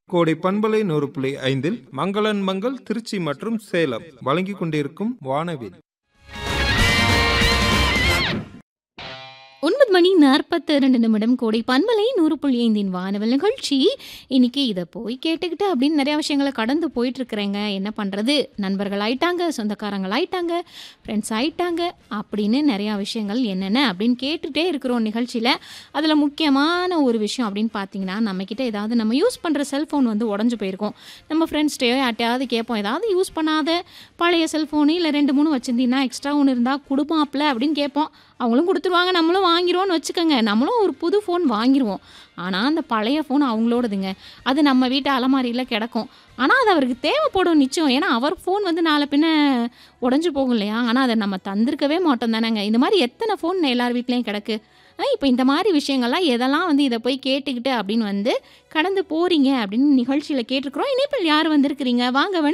கோடை பண்பலை நூறு புள்ளி ஐந்தில் மங்களன் மங்கள் திருச்சி மற்றும் சேலம் வழங்கிக் கொண்டிருக்கும் வானவில் ஒன்பது மணி நாற்பத்தி ரெண்டு நிமிடம் கோடை பண்பலை நூறு புள்ளி ஐந்தின் வானவல் நிகழ்ச்சி இன்னைக்கு இதை போய் கேட்டுக்கிட்டு அப்படின்னு நிறைய விஷயங்களை கடந்து போயிட்டு இருக்கிறேங்க என்ன பண்ணுறது நண்பர்கள் ஆயிட்டாங்க சொந்தக்காரங்கள் ஆயிட்டாங்க ஃப்ரெண்ட்ஸ் ஆயிட்டாங்க அப்படின்னு நிறையா விஷயங்கள் என்னென்ன அப்படின்னு கேட்டுகிட்டே இருக்கிறோம் நிகழ்ச்சியில் அதில் முக்கியமான ஒரு விஷயம் அப்படின்னு பார்த்தீங்கன்னா நம்மக்கிட்ட ஏதாவது நம்ம யூஸ் பண்ணுற செல்ஃபோன் வந்து உடஞ்சு போயிருக்கோம் நம்ம ஃப்ரெண்ட்ஸ்டையோ யார்ட்டையாவது கேட்போம் ஏதாவது யூஸ் பண்ணாத பழைய செல்ஃபோனு இல்லை ரெண்டு மூணு வச்சுருந்தீங்கன்னா எக்ஸ்ட்ரா ஒன்று இருந்தால் கொடுப்பாப்ல அப்படின்னு கேட்போம் அவங்களும் கொடுத்துருவாங்க நம்மளும் வாங்கிருவோம்னு வச்சுக்கோங்க நம்மளும் ஒரு புது ஃபோன் வாங்கிடுவோம் ஆனால் அந்த பழைய ஃபோன் அவங்களோடதுங்க அது நம்ம வீட்டு அலமாரியில் கிடக்கும் ஆனால் அது அவருக்கு தேவைப்படும் நிச்சயம் ஏன்னா அவர் ஃபோன் வந்து நாளை பின்ன உடஞ்சி போகும் இல்லையா ஆனால் அதை நம்ம தந்திருக்கவே மாட்டோம் தானேங்க இந்த மாதிரி எத்தனை ஃபோன் எல்லார் வீட்லேயும் கிடக்கு இப்போ இந்த மாதிரி விஷயங்கள்லாம் எதெல்லாம் வந்து இதை போய் கேட்டுக்கிட்டு அப்படின்னு வந்து கடந்து போறீங்க அப்படின்னு நிகழ்ச்சியில் கேட்டிருக்கிறோம் இணைப்பில் யார் வந்திருக்கிறீங்க வாங்க